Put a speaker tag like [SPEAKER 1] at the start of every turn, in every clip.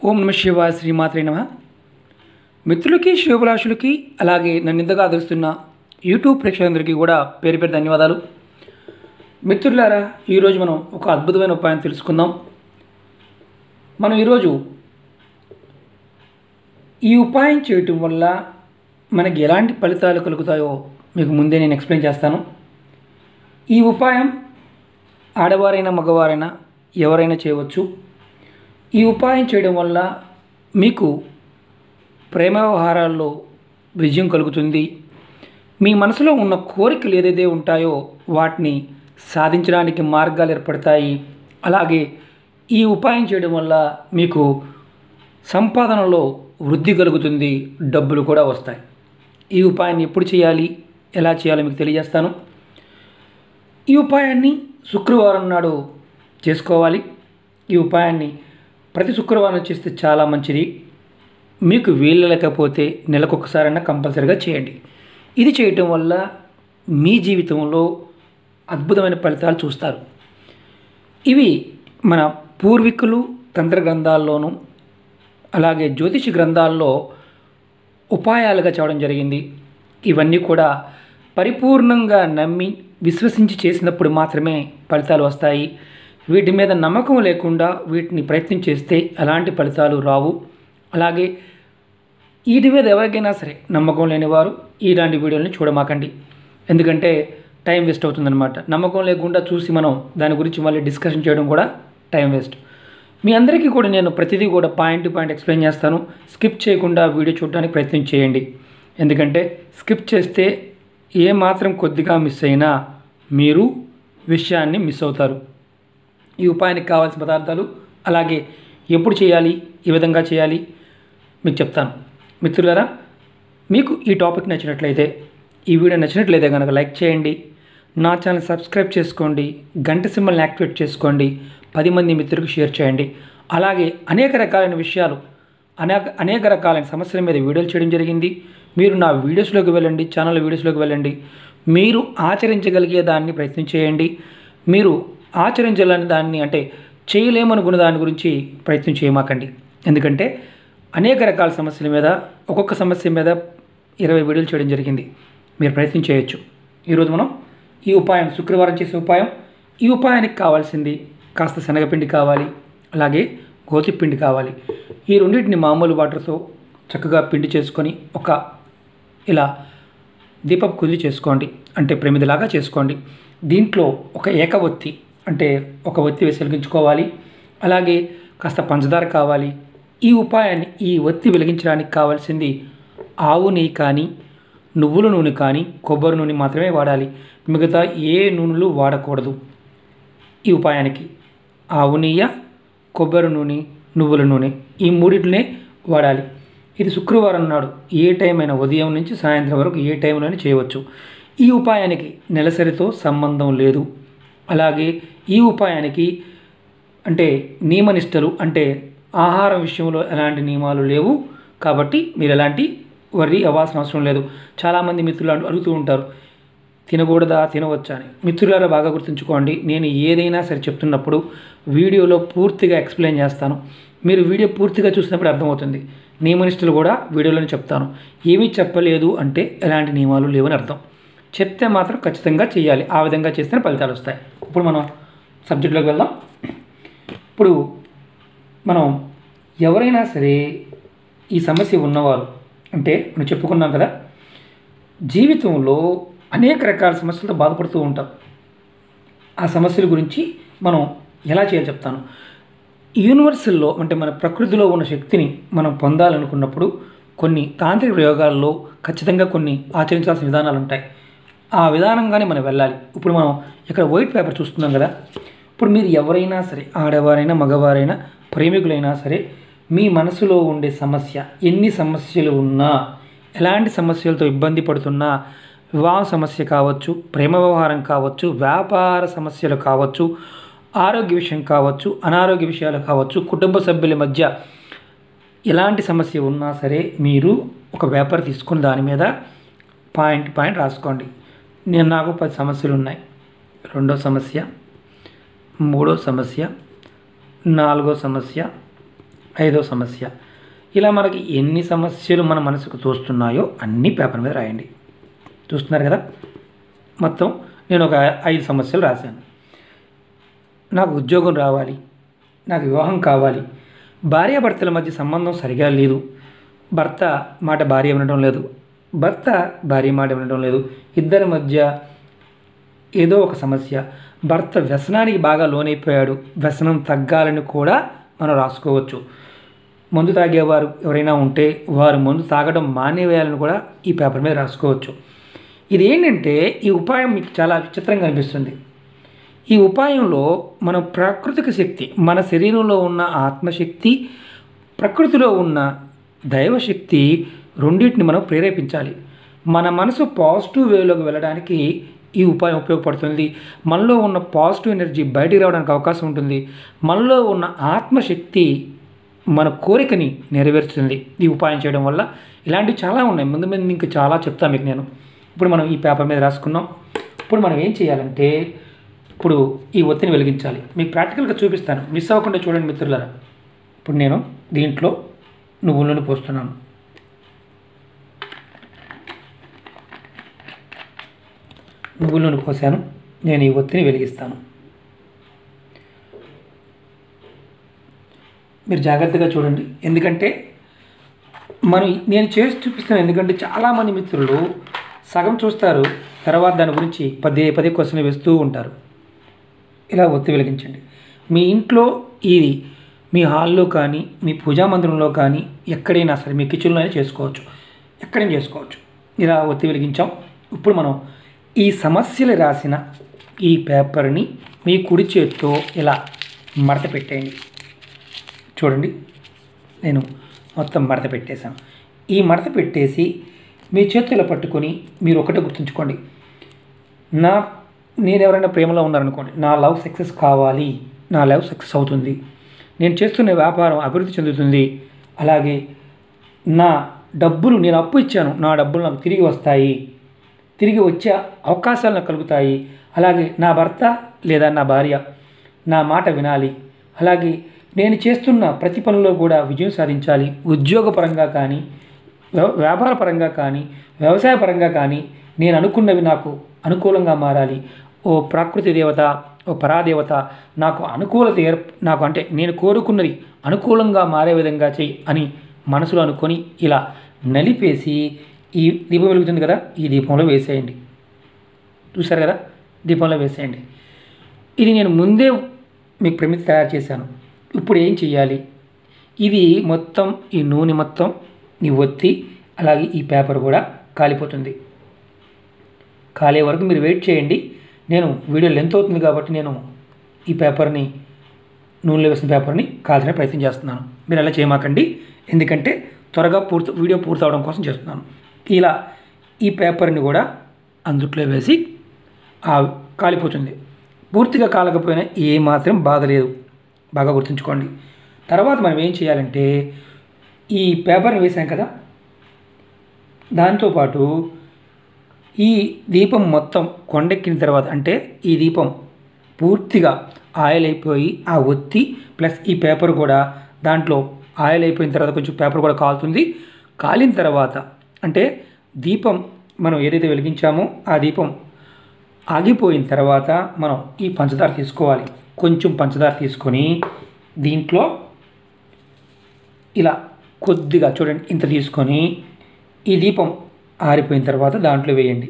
[SPEAKER 1] ఓం నమ శివాయ శ్రీమాత్రే నమ మిత్రులకి శివభిలాషులకి అలాగే నన్ను ఇంతగా ఆదరిస్తున్న యూట్యూబ్ ప్రేక్షకులందరికీ కూడా పేరు పేరు ధన్యవాదాలు మిత్రులారా ఈరోజు మనం ఒక అద్భుతమైన ఉపాయం తెలుసుకుందాం మనం ఈరోజు ఈ ఉపాయం చేయటం వల్ల మనకి ఎలాంటి ఫలితాలు కలుగుతాయో మీకు ముందే నేను ఎక్స్ప్లెయిన్ చేస్తాను ఈ ఉపాయం ఆడవారైనా మగవారైనా ఎవరైనా చేయవచ్చు ఈ ఉపాయం చేయడం వల్ల మీకు ప్రేమ వ్యవహారాల్లో విజయం కలుగుతుంది మీ మనసులో ఉన్న కోరికలు ఏదైతే ఉంటాయో వాటిని సాధించడానికి మార్గాలు ఏర్పడతాయి అలాగే ఈ ఉపాయం చేయడం వల్ల మీకు సంపాదనలో వృద్ధి కలుగుతుంది డబ్బులు కూడా వస్తాయి ఈ ఉపాయాన్ని ఎప్పుడు చేయాలి ఎలా చేయాలో మీకు తెలియజేస్తాను ఈ ఉపాయాన్ని శుక్రవారం నాడు చేసుకోవాలి ఈ ఉపాయాన్ని ప్రతి శుక్రవారం చేస్తే చాలా మంచిది మీకు వీలు లేకపోతే నెలకొకసారైనా కంపల్సరీగా చేయండి ఇది చేయటం వల్ల మీ జీవితంలో అద్భుతమైన ఫలితాలు చూస్తారు ఇవి మన పూర్వీకులు తంత్ర గ్రంథాల్లోనూ అలాగే జ్యోతిష గ్రంథాల్లో ఉపాయాలుగా చెప్పడం జరిగింది ఇవన్నీ కూడా పరిపూర్ణంగా నమ్మి విశ్వసించి చేసినప్పుడు మాత్రమే ఫలితాలు వస్తాయి వీటి మీద నమ్మకం లేకుండా వీటిని ప్రయత్నం చేస్తే ఎలాంటి ఫలితాలు రావు అలాగే వీటి మీద ఎవరికైనా సరే నమ్మకం లేనివారు ఇలాంటి వీడియోని చూడమాకండి ఎందుకంటే టైం వేస్ట్ అవుతుందన్నమాట నమ్మకం లేకుండా చూసి మనం దాని గురించి మళ్ళీ డిస్కషన్ చేయడం కూడా టైం వేస్ట్ మీ అందరికీ కూడా నేను ప్రతిదీ కూడా పాయింట్ టు పాయింట్ ఎక్స్ప్లెయిన్ చేస్తాను స్కిప్ చేయకుండా వీడియో చూడడానికి ప్రయత్నం చేయండి ఎందుకంటే స్కిప్ చేస్తే ఏ మాత్రం కొద్దిగా మిస్ అయినా మీరు విషయాన్ని మిస్ అవుతారు ఈ ఉపాయానికి కావాల్సిన పదార్థాలు అలాగే ఎప్పుడు చేయాలి ఏ విధంగా చేయాలి మీకు చెప్తాను మిత్రులారా మీకు ఈ టాపిక్ నచ్చినట్లయితే ఈ వీడియో నచ్చినట్లయితే కనుక లైక్ చేయండి నా ఛానల్ సబ్స్క్రైబ్ చేసుకోండి గంట సింబల్ని యాక్టివేట్ చేసుకోండి పది మంది మిత్రులకు షేర్ చేయండి అలాగే అనేక రకాలైన విషయాలు అనేక అనేక రకాలైన సమస్యల మీద వీడియోలు చేయడం జరిగింది మీరు నా వీడియోస్లోకి వెళ్ళండి ఛానల్ వీడియోస్లోకి వెళ్ళండి మీరు ఆచరించగలిగే దాన్ని ప్రయత్నం చేయండి మీరు ఆచరించాలని దాన్ని అంటే చేయలేమనుకున్న దాని గురించి ప్రయత్నం చేయమాకండి ఎందుకంటే అనేక రకాల సమస్యల మీద ఒక్కొక్క సమస్య మీద ఇరవై వీడియోలు చేయడం జరిగింది మీరు ప్రయత్నం చేయొచ్చు ఈరోజు మనం ఈ ఉపాయం శుక్రవారం చేసే ఉపాయం ఈ ఉపాయానికి కావాల్సింది కాస్త శనగపిండి కావాలి అలాగే గోతిపిండి కావాలి ఈ రెండింటిని మామూలు వాటర్తో చక్కగా పిండి చేసుకొని ఒక ఇలా దీపపు కుంది చేసుకోండి అంటే ప్రమిదిలాగా చేసుకోండి దీంట్లో ఒక ఏక ఒత్తి అంటే ఒక ఒత్తి వేసి వెలిగించుకోవాలి అలాగే కాస్త పంచదార కావాలి ఈ ఉపాయాన్ని ఈ ఒత్తి వెలిగించడానికి కావాల్సింది ఆవు నెయ్యి కానీ నువ్వుల నూనె కానీ కొబ్బరి నూనె మాత్రమే వాడాలి మిగతా ఏ నూనెలు వాడకూడదు ఈ ఉపాయానికి ఆవు నెయ్యి కొబ్బరి నూనె నువ్వుల నూనె ఈ మూడిటినే వాడాలి ఇది శుక్రవారం నాడు ఏ టైం అయినా ఉదయం నుంచి సాయంత్రం వరకు ఏ టైంలోనే చేయవచ్చు ఈ ఉపాయానికి నెలసరితో సంబంధం లేదు అలాగే ఈ ఉపాయానికి అంటే నియమనిష్టలు అంటే ఆహారం విషయంలో ఎలాంటి నియమాలు లేవు కాబట్టి మీరు ఎలాంటి వర్రీ అవ్వాల్సిన అవసరం లేదు చాలామంది మిత్రులు అడుగుతూ ఉంటారు తినకూడదా తినవచ్చా అని మిత్రులారా బాగా గుర్తుంచుకోండి నేను ఏదైనా సరే చెప్తున్నప్పుడు వీడియోలో పూర్తిగా ఎక్స్ప్లెయిన్ చేస్తాను మీరు వీడియో పూర్తిగా చూసినప్పుడు అర్థమవుతుంది నియమనిష్టలు కూడా వీడియోలోనే చెప్తాను ఏమీ చెప్పలేదు అంటే ఎలాంటి నియమాలు లేవని అర్థం చెప్తే మాత్రం ఖచ్చితంగా చేయాలి ఆ విధంగా చేస్తేనే ఫలితాలు వస్తాయి ఇప్పుడు మనం సబ్జెక్టులోకి వెళ్దాం ఇప్పుడు మనం ఎవరైనా సరే ఈ సమస్య ఉన్నవారు అంటే మనం చెప్పుకున్నాం కదా జీవితంలో అనేక రకాల సమస్యలతో బాధపడుతూ ఉంటాం ఆ సమస్యల గురించి మనం ఎలా చేయాలి చెప్తాను యూనివర్సల్లో అంటే మన ప్రకృతిలో ఉన్న శక్తిని మనం పొందాలనుకున్నప్పుడు కొన్ని తాంత్రిక ప్రయోగాల్లో ఖచ్చితంగా కొన్ని ఆచరించాల్సిన విధానాలు ఉంటాయి ఆ విధానంగానే మనం వెళ్ళాలి ఇప్పుడు మనం ఇక్కడ వైట్ పేపర్ చూస్తున్నాం కదా ఇప్పుడు మీరు ఎవరైనా సరే ఆడవారైనా మగవారైనా ప్రేమికులైనా సరే మీ మనసులో ఉండే సమస్య ఎన్ని సమస్యలు ఉన్నా ఎలాంటి సమస్యలతో ఇబ్బంది పడుతున్నా వివాహ సమస్య కావచ్చు ప్రేమ వ్యవహారం కావచ్చు వ్యాపార సమస్యలు కావచ్చు ఆరోగ్య విషయం కావచ్చు అనారోగ్య విషయాలు కావచ్చు కుటుంబ సభ్యుల మధ్య ఎలాంటి సమస్య ఉన్నా సరే మీరు ఒక పేపర్ తీసుకుని దాని మీద పాయింట్ పాయింట్ రాసుకోండి నేను నాకు పది సమస్యలు ఉన్నాయి రెండో సమస్య మూడో సమస్య నాలుగో సమస్య ఐదో సమస్య ఇలా మనకి ఎన్ని సమస్యలు మన మనసుకు తోస్తున్నాయో అన్నీ పేపర్ మీద రాయండి చూస్తున్నారు కదా మొత్తం నేను ఒక ఐదు సమస్యలు రాశాను నాకు ఉద్యోగం రావాలి నాకు వివాహం కావాలి భార్యాభర్తల మధ్య సంబంధం సరిగా లేదు భర్త మాట భార్య వినడం లేదు భర్త భార్య మాట వినడం లేదు ఇద్దరి మధ్య ఏదో ఒక సమస్య భర్త వ్యసనానికి బాగా లోనైపోయాడు వ్యసనం తగ్గాలని కూడా మనం రాసుకోవచ్చు మందు తాగేవారు ఎవరైనా ఉంటే వారు మందు తాగడం మానేవేయాలని కూడా ఈ పేపర్ మీద రాసుకోవచ్చు ఇది ఏంటంటే ఈ ఉపాయం మీకు చాలా విచిత్రంగా అనిపిస్తుంది ఈ ఉపాయంలో మన ప్రాకృతిక శక్తి మన శరీరంలో ఉన్న ఆత్మశక్తి ప్రకృతిలో ఉన్న దైవశక్తి రెండింటిని మనం ప్రేరేపించాలి మన మనసు పాజిటివ్ వేలోకి వెళ్ళడానికి ఈ ఉపాయం ఉపయోగపడుతుంది మనలో ఉన్న పాజిటివ్ ఎనర్జీ బయటికి రావడానికి అవకాశం ఉంటుంది మనలో ఉన్న ఆత్మశక్తి మన కోరికని నెరవేరుస్తుంది ఈ ఉపాయం చేయడం వల్ల ఇలాంటివి చాలా ఉన్నాయి ముందు మీద ఇంకా చాలా చెప్తాను మీకు నేను ఇప్పుడు మనం ఈ పేపర్ మీద రాసుకున్నాం ఇప్పుడు మనం ఏం చేయాలంటే ఇప్పుడు ఈ ఒత్తిని వెలిగించాలి మీకు ప్రాక్టికల్గా చూపిస్తాను మిస్ అవ్వకుండా చూడండి మిత్రులారా ఇప్పుడు నేను దీంట్లో నువ్వుల నూనె పోస్తున్నాను నువ్వుల నూనె పోసాను నేను ఈ ఒత్తిని వెలిగిస్తాను మీరు జాగ్రత్తగా చూడండి ఎందుకంటే మనం నేను చేసి చూపిస్తాను ఎందుకంటే చాలామంది మిత్రులు సగం చూస్తారు తర్వాత దాని గురించి పదే పదే క్వశ్చన్ వేస్తూ ఉంటారు ఇలా ఒత్తి వెలిగించండి మీ ఇంట్లో ఇది మీ హాల్లో కానీ మీ పూజా మందిరంలో కానీ ఎక్కడైనా సరే మీ కిచెన్లో అయినా చేసుకోవచ్చు ఎక్కడైనా చేసుకోవచ్చు ఇలా ఒత్తి వెలిగించాం ఇప్పుడు మనం ఈ సమస్యలు రాసిన ఈ పేపర్ని మీ కుడి చేత్తో ఇలా మడత పెట్టేయండి చూడండి నేను మొత్తం మడత పెట్టేశాను ఈ మడత పెట్టేసి మీ చేతులు పట్టుకొని మీరు ఒకటే గుర్తుంచుకోండి నా నేను ఎవరైనా ప్రేమలో ఉన్నారనుకోండి నా లవ్ సక్సెస్ కావాలి నా లవ్ సక్సెస్ అవుతుంది నేను చేస్తున్న వ్యాపారం అభివృద్ధి చెందుతుంది అలాగే నా డబ్బులు నేను అప్పు ఇచ్చాను నా డబ్బులు నాకు తిరిగి వస్తాయి తిరిగి వచ్చే అవకాశాలు నాకు కలుగుతాయి అలాగే నా భర్త లేదా నా భార్య నా మాట వినాలి అలాగే నేను చేస్తున్న ప్రతి పనిలో కూడా విజయం సాధించాలి ఉద్యోగపరంగా కానీ వ్య- వ్యాపార పరంగా కానీ వ్యవసాయ పరంగా కానీ నేను అనుకున్నవి నాకు అనుకూలంగా మారాలి ఓ ప్రకృతి దేవత ఓ పరాదేవత నాకు అనుకూలత ఏర్ నాకు అంటే నేను కోరుకున్నది అనుకూలంగా మారే విధంగా చెయ్యి అని మనసులో అనుకొని ఇలా నలిపేసి ఈ దీపం వెలుగుతుంది కదా ఈ దీపంలో వేసేయండి చూసారు కదా దీపంలో వేసేయండి ఇది నేను ముందే మీకు ప్రమితి తయారు చేశాను ఇప్పుడు ఏం చేయాలి ఇది మొత్తం ఈ నూనె మొత్తం ఈ ఒత్తి అలాగే ఈ పేపర్ కూడా కాలిపోతుంది కాలే వరకు మీరు వెయిట్ చేయండి నేను వీడియో లెంత్ అవుతుంది కాబట్టి నేను ఈ పేపర్ని నూనెలో వేసిన పేపర్ని కాల్చడానికి ప్రయత్నం చేస్తున్నాను మీరు అలా చేయమాకండి ఎందుకంటే త్వరగా పూర్తి వీడియో పూర్తి అవడం కోసం చేస్తున్నాను ఇలా ఈ పేపర్ని కూడా అందుట్లో వేసి ఆ కాలిపోతుంది పూర్తిగా కాలకపోయినా ఏమాత్రం బాధ లేదు బాగా గుర్తుంచుకోండి తర్వాత మనం ఏం చేయాలంటే ఈ పేపర్ని వేసాం కదా దాంతోపాటు ఈ దీపం మొత్తం కొండెక్కిన తర్వాత అంటే ఈ దీపం పూర్తిగా ఆయిల్ అయిపోయి ఆ ఒత్తి ప్లస్ ఈ పేపర్ కూడా దాంట్లో ఆయిల్ అయిపోయిన తర్వాత కొంచెం పేపర్ కూడా కాలుతుంది కాలిన తర్వాత అంటే దీపం మనం ఏదైతే వెలిగించామో ఆ దీపం ఆగిపోయిన తర్వాత మనం ఈ పంచదార తీసుకోవాలి కొంచెం పంచదార తీసుకొని దీంట్లో ఇలా కొద్దిగా చూడండి ఇంత తీసుకొని ఈ దీపం ఆరిపోయిన తర్వాత దాంట్లో వేయండి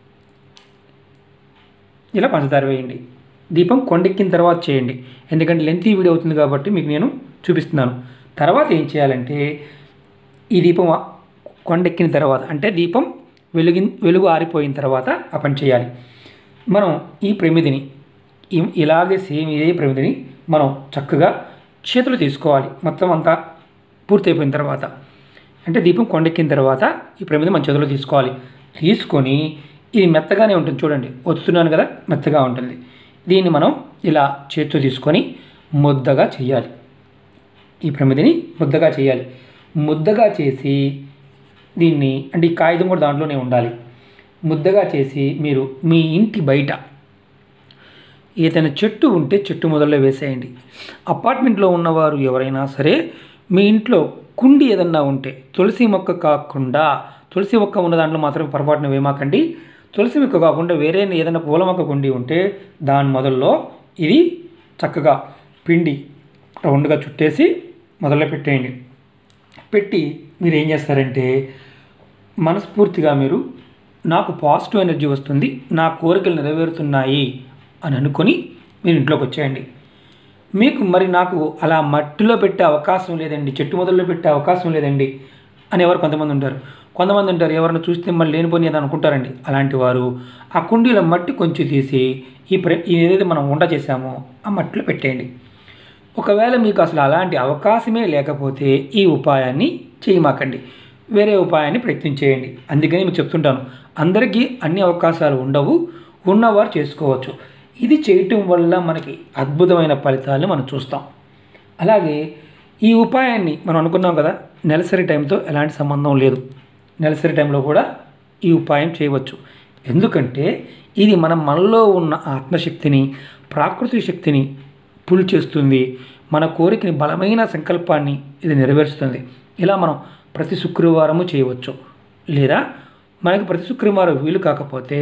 [SPEAKER 1] ఇలా పంచదార వేయండి దీపం కొండెక్కిన తర్వాత చేయండి ఎందుకంటే లెంత్ వీడియో అవుతుంది కాబట్టి మీకు నేను చూపిస్తున్నాను తర్వాత ఏం చేయాలంటే ఈ దీపం ఆ- కొండెక్కిన తర్వాత అంటే దీపం వెలుగి వెలుగు ఆరిపోయిన తర్వాత ఆ పని చేయాలి మనం ఈ ప్రమిదిని ఈ- ఇలాగే సేమ్ ఇదే ప్రమిదిని మనం చక్కగా చేతులు తీసుకోవాలి మొత్తం అంతా పూర్తయిపోయిన తర్వాత అంటే దీపం కొండెక్కిన తర్వాత ఈ ప్రమిది మన చేతిలో తీసుకోవాలి తీసుకొని ఇది మెత్తగానే ఉంటుంది చూడండి ఒత్తుతున్నాను కదా మెత్తగా ఉంటుంది దీన్ని మనం ఇలా చేతితో తీసుకొని ముద్దగా చేయాలి ఈ ప్రమిదిని ముద్దగా చేయాలి ముద్దగా చేసి దీన్ని అంటే ఈ కాగితం కూడా దాంట్లోనే ఉండాలి ముద్దగా చేసి మీరు మీ ఇంటి బయట ఏదైనా చెట్టు ఉంటే చెట్టు మొదల్లో వేసేయండి అపార్ట్మెంట్లో ఉన్నవారు ఎవరైనా సరే మీ ఇంట్లో కుండి ఏదన్నా ఉంటే తులసి మొక్క కాకుండా తులసి మొక్క ఉన్న దాంట్లో మాత్రం పొరపాటున వేమాకండి తులసి మొక్క కాకుండా వేరే ఏదైనా పూల మొక్క కుండి ఉంటే దాని మొదల్లో ఇది చక్కగా పిండి రౌండ్గా చుట్టేసి మొదల్లో పెట్టేయండి పెట్టి మీరు ఏం చేస్తారంటే మనస్ఫూర్తిగా మీరు నాకు పాజిటివ్ ఎనర్జీ వస్తుంది నా కోరికలు నెరవేరుతున్నాయి అని అనుకొని మీరు ఇంట్లోకి వచ్చేయండి మీకు మరి నాకు అలా మట్టిలో పెట్టే అవకాశం లేదండి చెట్టు మొదల్లో పెట్టే అవకాశం లేదండి అని ఎవరు కొంతమంది ఉంటారు కొంతమంది ఉంటారు ఎవరిని చూస్తే మళ్ళీ లేనిపోని ఏదో అనుకుంటారండి అలాంటి వారు ఆ కుండీలో మట్టి కొంచెం తీసి ఈ ప్ర ఏదైతే మనం వంట చేసామో ఆ మట్టిలో పెట్టేయండి ఒకవేళ మీకు అసలు అలాంటి అవకాశమే లేకపోతే ఈ ఉపాయాన్ని చేయమాకండి వేరే ఉపాయాన్ని ప్రయత్నించేయండి అందుకని మీకు చెప్తుంటాను అందరికీ అన్ని అవకాశాలు ఉండవు ఉన్నవారు చేసుకోవచ్చు ఇది చేయటం వల్ల మనకి అద్భుతమైన ఫలితాలను మనం చూస్తాం అలాగే ఈ ఉపాయాన్ని మనం అనుకున్నాం కదా నెలసరి టైంతో ఎలాంటి సంబంధం లేదు నెలసరి టైంలో కూడా ఈ ఉపాయం చేయవచ్చు ఎందుకంటే ఇది మన మనలో ఉన్న ఆత్మశక్తిని ప్రాకృతిక శక్తిని పుల్ చేస్తుంది మన కోరికని బలమైన సంకల్పాన్ని ఇది నెరవేరుస్తుంది ఇలా మనం ప్రతి శుక్రవారము చేయవచ్చు లేదా మనకి ప్రతి శుక్రవారం వీలు కాకపోతే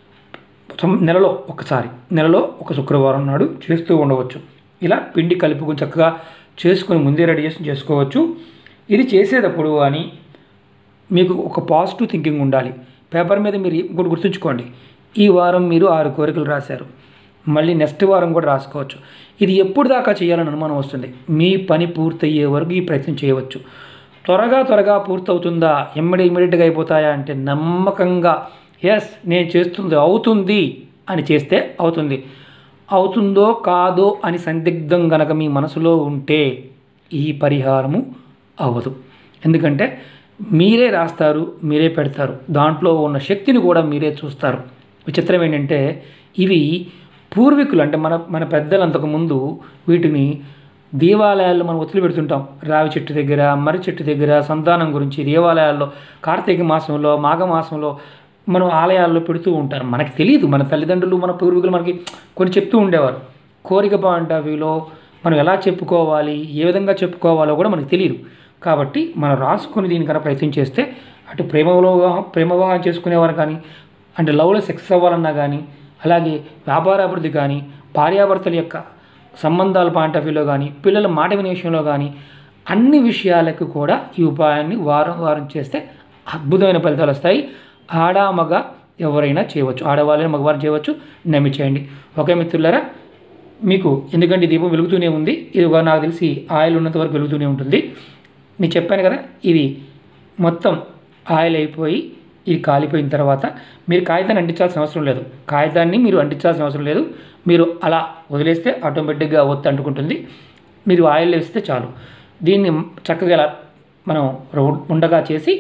[SPEAKER 1] సం- నెలలో ఒకసారి నెలలో ఒక శుక్రవారం నాడు చేస్తూ ఉండవచ్చు ఇలా పిండి కలుపుకొని చక్కగా చేసుకొని ముందే రెడీ చేసి చేసుకోవచ్చు ఇది చేసేటప్పుడు అని మీకు ఒక పాజిటివ్ థింకింగ్ ఉండాలి పేపర్ మీద మీరు ఇంకోటి గుర్తుంచుకోండి ఈ వారం మీరు ఆరు కోరికలు రాశారు మళ్ళీ నెక్స్ట్ వారం కూడా రాసుకోవచ్చు ఇది ఎప్పుడు దాకా చేయాలని అనుమానం వస్తుంది మీ పని పూర్తయ్యే వరకు ఈ ప్రయత్నం చేయవచ్చు త్వరగా త్వరగా పూర్తవుతుందా ఎమ్మడి ఇమ్మీడియట్గా అయిపోతాయా అంటే నమ్మకంగా ఎస్ నేను చేస్తుంది అవుతుంది అని చేస్తే అవుతుంది అవుతుందో కాదో అని సందిగ్ధం గనక మీ మనసులో ఉంటే ఈ పరిహారము అవ్వదు ఎందుకంటే మీరే రాస్తారు మీరే పెడతారు దాంట్లో ఉన్న శక్తిని కూడా మీరే చూస్తారు విచిత్రం ఏంటంటే ఇవి పూర్వీకులు అంటే మన మన పెద్దలు అంతకుముందు వీటిని దేవాలయాల్లో మనం ఒత్తులు పెడుతుంటాం రావి చెట్టు దగ్గర మర్రి చెట్టు దగ్గర సంతానం గురించి దేవాలయాల్లో కార్తీక మాసంలో మాఘ మాసంలో మనం ఆలయాల్లో పెడుతూ ఉంటారు మనకి తెలియదు మన తల్లిదండ్రులు మన పూర్వీకులు మనకి కొన్ని చెప్తూ ఉండేవారు కోరిక పాయింట్ మనం ఎలా చెప్పుకోవాలి ఏ విధంగా చెప్పుకోవాలో కూడా మనకు తెలియదు కాబట్టి మనం రాసుకొని దీనికన్నా ప్రయత్నం చేస్తే అటు ప్రేమలో ప్రేమ వివాహం చేసుకునేవారు కానీ అంటే లవ్లో సెక్స్ అవ్వాలన్నా కానీ అలాగే వ్యాపార అభివృద్ధి కానీ భార్యాభర్తల యొక్క సంబంధాల పాయింట్ ఆఫ్ వ్యూలో కానీ పిల్లల మాట వినే విషయంలో కానీ అన్ని విషయాలకు కూడా ఈ ఉపాయాన్ని వారం వారం చేస్తే అద్భుతమైన ఫలితాలు వస్తాయి ఆడ మగ ఎవరైనా చేయవచ్చు ఆడవాళ్ళని మగవారు చేయవచ్చు నమ్మి చేయండి ఓకే మిత్రులారా మీకు ఎందుకంటే ఈ దీపం వెలుగుతూనే ఉంది ఇది ఒక నాకు తెలిసి ఆయిల్ ఉన్నంత వరకు వెలుగుతూనే ఉంటుంది నేను చెప్పాను కదా ఇది మొత్తం ఆయిల్ అయిపోయి ఇది కాలిపోయిన తర్వాత మీరు కాగితాన్ని అంటించాల్సిన అవసరం లేదు కాగితాన్ని మీరు అంటించాల్సిన అవసరం లేదు మీరు అలా వదిలేస్తే ఆటోమేటిక్గా ఒత్తి అంటుకుంటుంది మీరు ఆయిల్ వేస్తే చాలు దీన్ని చక్కగా ఇలా మనం రౌ- ఉండగా చేసి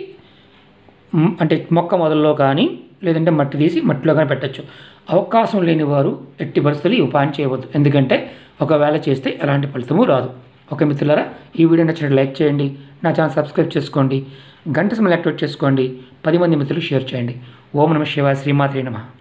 [SPEAKER 1] మ్, అంటే మొక్క మొదల్లో కానీ లేదంటే మట్టి తీసి మట్టిలో కానీ పెట్టచ్చు అవకాశం లేని వారు ఎట్టి పరిస్థితులు ఈ ఉపాయం చేయవద్దు ఎందుకంటే ఒకవేళ చేస్తే ఎలాంటి ఫలితము రాదు ఓకే మిత్రులారా ఈ వీడియో నచ్చినట్టు లైక్ చేయండి నా ఛానల్ సబ్స్క్రైబ్ చేసుకోండి గంట సమయం యాక్టివేట్ చేసుకోండి పది మంది మిత్రులు షేర్ చేయండి ఓం నమ శివాయ శ్రీమాత్రి నమ